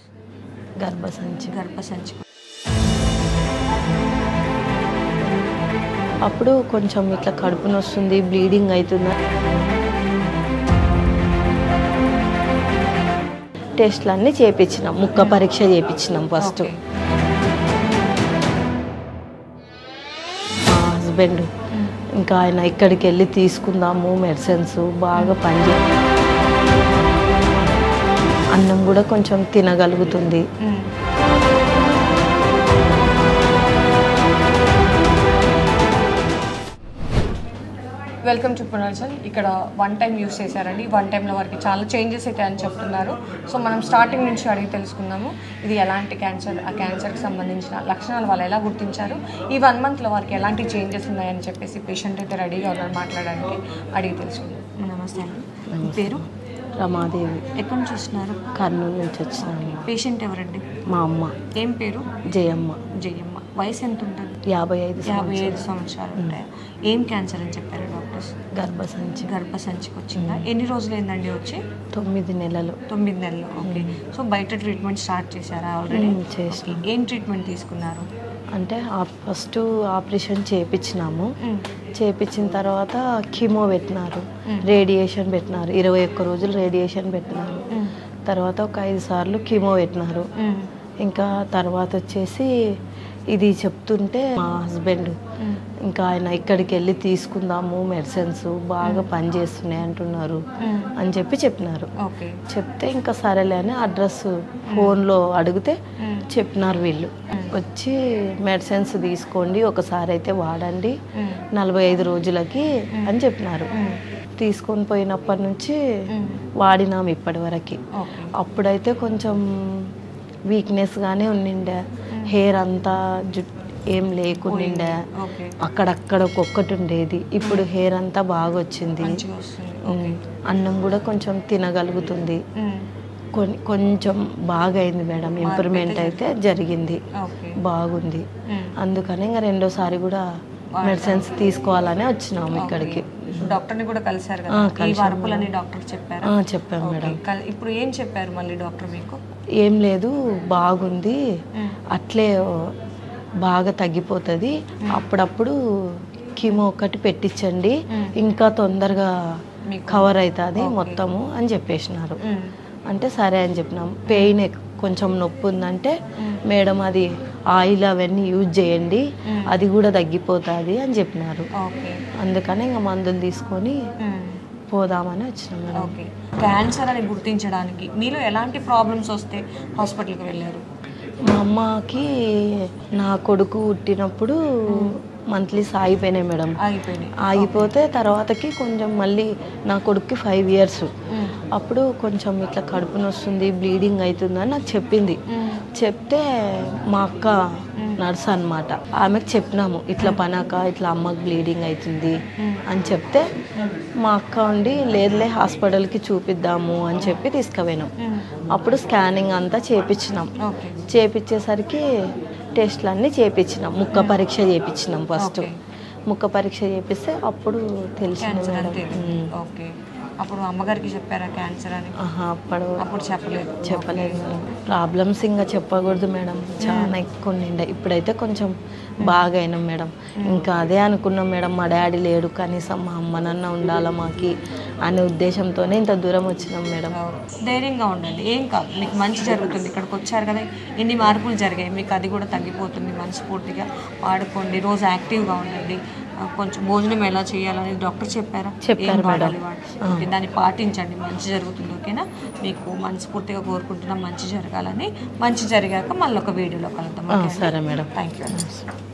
గర్భసంచి గర్భసంచి అప్పుడు కొంచెం ఇట్లా కడుపు నొస్తుంది బ్లీడింగ్ అవుతుంది టెస్ట్లు అన్నీ చేపించినాం ముక్క పరీక్ష చేపించినాం ఫస్ట్ ఓకే. మా హస్బెండ్ ఇంకా ఆయన ఇక్కడికి వెళ్ళి తీసుకుందాము మెడిసిన్స్ బాగా పనిచే అన్నం కూడా కొంచెం తినగలుగుతుంది మ్మ్. వెల్కమ్ టు పునర్జల్ ఇక్కడ వన్ టైం యూస్ చేశారండి వన్ టైంలో వారికి చాలా చేంజెస్ అయితే అని చెప్తున్నారు సో మనం స్టార్టింగ్ నుంచి అడిగి తెలుసుకుందాము ఇది ఎలాంటి క్యాన్సర్ ఆ క్యాన్సర్కి సంబంధించిన లక్షణాలు వాళ్ళు ఎలా గుర్తించారు ఈ వన్ మంత్లో వారికి ఎలాంటి చేంజెస్ ఉన్నాయని చెప్పేసి పేషెంట్ అయితే రెడీగా ఉన్నారు మాట్లాడడానికి అడిగి తెలుసుకుందాం నమస్తే అండి మీ పేరు రమాదేవి ఎక్కడి నుంచి వస్తున్నారు కర్నూలు నుంచి వచ్చినాము పేషెంట్ ఎవరండి మా అమ్మ ఏం పేరు జయమ్మ జయమ్మ వయసు ఎంత ఉంటుంది యాభై ఐదు యాభై సంవత్సరాలు ఐదు సంవత్సరాలు ఉంటాయి ఏం క్యాన్సర్ అని చెప్పారు డాక్టర్స్ గర్భసంచి గర్భసంచికి వచ్చిందా ఎన్ని రోజులు ఏందండి వచ్చి తొమ్మిది నెలలు తొమ్మిది నెలలు ఓకే సో బయట ట్రీట్మెంట్ స్టార్ట్ చేశారా ఆల్రెడీ మ్మ్, చేసినాం. ఏం ట్రీట్మెంట్ తీసుకున్నారు అంటే ఫస్ట్ ఆపరేషన్ చేపించినాము మ్మ్. చేపించిన తర్వాత కీమో పెట్టినారు మ్మ్. రేడియేషన్ పెట్టినారు ఇరవై ఒక్క రోజులు రేడియేషన్ పెట్టినారు మ్మ్. తర్వాత ఒక ఐదు సార్లు కీమో పెట్టినారు మ్మ్. ఇంకా తర్వాత వచ్చేసి ఇది చెప్తుంటే మా హస్బెండ్ మ్మ్. ఇంకా ఆయన ఇక్కడికి వెళ్ళి తీసుకుందాము మెడిసిన్స్ బాగా పనిచేస్తున్నాయి అంటున్నారు మ్మ్. అని చెప్పి చెప్పినారు ఓకే చెప్తే ఇంకా సరేలే అని అడ్రస్ ఫోన్లో అడిగితే మ్మ్. చెప్పినారు వీళ్ళు మ్మ్. వచ్చి మెడిసిన్స్ తీసుకోండి ఒకసారి అయితే వాడండి మ్మ్. నలభై ఐదు రోజులకి అని చెప్పినారు మ్మ్. తీసుకొని పోయినప్పటి నుంచి మ్మ్. వాడినాం ఇప్పటి వరకు ఓకే అప్పుడైతే కొంచెం వీక్నెస్గానే ఉండిండే హెయిర్ అంతా జుట్ ఏం లేకుండిండే ఓకే అక్కడక్కడ ఒక్కొక్కటి ఉండేది ఇప్పుడు హెయిర్ అంతా బాగా వచ్చింది మంచిగా వస్తుంది ఓకే ఉమ్, అన్నం కూడా కొంచెం తినగలుగుతుంది మ్మ్. కొన్- కొంచెం బాగా అయింది మేడం ఇంప్రూవ్మెంట్ అయితే జరిగింది ఓకే బాగుంది మ్మ్. అందుకని ఇంకా రెండోసారి కూడా మెడిసిన్స్ తీసుకోవాలనే వచ్చినాము ఇక్కడికి డాక్టర్ని కూడా కలిశారు ఆ, కదా ఈ కలిశాను వరపులని డాక్టర్ చెప్పారా ఆ, చెప్పాం ఓకే. మేడం కల్- ఇప్పుడు ఏం చెప్పారు మళ్ళీ డాక్టర్ మీకు ఏం లేదు బాగుంది మ్మ్. అట్లే బాగా తగ్గిపోతుంది అప్పుడప్పుడు కీమో ఒకటి పెట్టించండి మ్మ్. ఇంకా తొందరగా మీకు కవర్ అవుతుంది ఓకే. మొత్తము అని చెప్పేసినారు మ్మ్. అంటే సరే అని చెప్పినాం పెయిన్ ఎక్- కొంచెం నొప్పి ఉందంటే మ్మ్. మేడం అది ఆయిల్ అవన్నీ యూజ్ చేయండి మ్మ్. అది కూడా తగ్గిపోతుంది అని చెప్పినారు ఓకే అందుకని ఇంకా మందులు తీసుకొని మ్మ్. పోదామని వచ్చినాం మేడం ఓకే క్యాన్సర్ అని గుర్తించడానికి మీలో ఎలాంటి ప్రాబ్లమ్స్ వస్తే హాస్పిటల్కి వెళ్ళారు మా అమ్మకి నా కొడుకు పుట్టినప్పుడు మంత్లీస్ ఆగిపోయినాయి మేడం ఆగిపోయినాయి ఆగిపోతే తర్వాతకి కొంచెం మళ్ళీ నా కొడుక్కి ఫైవ్ ఇయర్స్ మ్మ్. అప్పుడు కొంచెం ఇట్లా కడుపు నొస్తుంది బ్లీడింగ్ అవుతుందని నాకు చెప్పింది మ్మ్. చెప్తే మా అక్క నర్స్ అన్నమాట ఆమెకు చెప్పినాము ఇట్లా పనాక ఇట్లా అమ్మకి బ్లీడింగ్ అవుతుంది మ్మ్. అని చెప్తే మా అక్క ఉండి లేదులే హాస్పిటల్కి చూపిద్దాము అని చెప్పి తీసుకుపోయినాం మ్మ్. అప్పుడు స్కానింగ్ అంతా చేపించినాం ఓకే చేపించేసరికి టెస్ట్లు అన్నీ చేపించినాం ముక్క పరీక్ష చేపించినాం ఫస్ట్ ఓకే. ముక్క పరీక్ష చేపిస్తే అప్పుడు తెలిసింది క్యాన్సర్ అని మేడం తెలిసింది. ఉమ్. ఓకే అప్పుడు అమ్మగారికి చెప్పారా క్యాన్సర్ అని ఆహా, అప్పుడు అప్పుడు చెప్పలేదు చెప్పలేదు మేడం ప్రాబ్లమ్స్ ఇంకా చెప్పకూడదు మేడం చాలా ఎక్కువ ఉండే ఇప్పుడైతే కొంచెం బాగా అయినాం మేడం ఇంకా అదే అనుకున్నాం మేడం మా డాడీ లేడు కనీసం మా అమ్మనన్న ఉండాలా మాకి అనే ఉద్దేశంతోనే ఇంత దూరం వచ్చినాం మేడం ధైర్యంగా ఉండండి ఏం కాదు మీకు మంచి జరుగుతుంది ఇక్కడికి వచ్చారు కదా ఎన్ని మార్పులు జరిగాయి మీకు అది కూడా తగ్గిపోతుంది మనస్ఫూర్తిగా వాడుకోండి రోజు యాక్టివ్గా ఉండండి ఆ, కొంచెం భోజనం ఎలా చేయాలనేది డాక్టర్ చెప్పారా చెప్పారు ఏం వాడాలి మేడం. వాడాలి. ఓకే, దాన్ని పాటించండి మంచి జరుగుతుంది ఓకేనా మీకు మనస్ఫూర్తిగా కోరుకుంటున్నాం మంచి జరగాలని మంచి జరిగాక మళ్ళీ ఒక వీడియోలో కలుద్దాం ఆ, సరే మేడం థ్యాంక్ యూ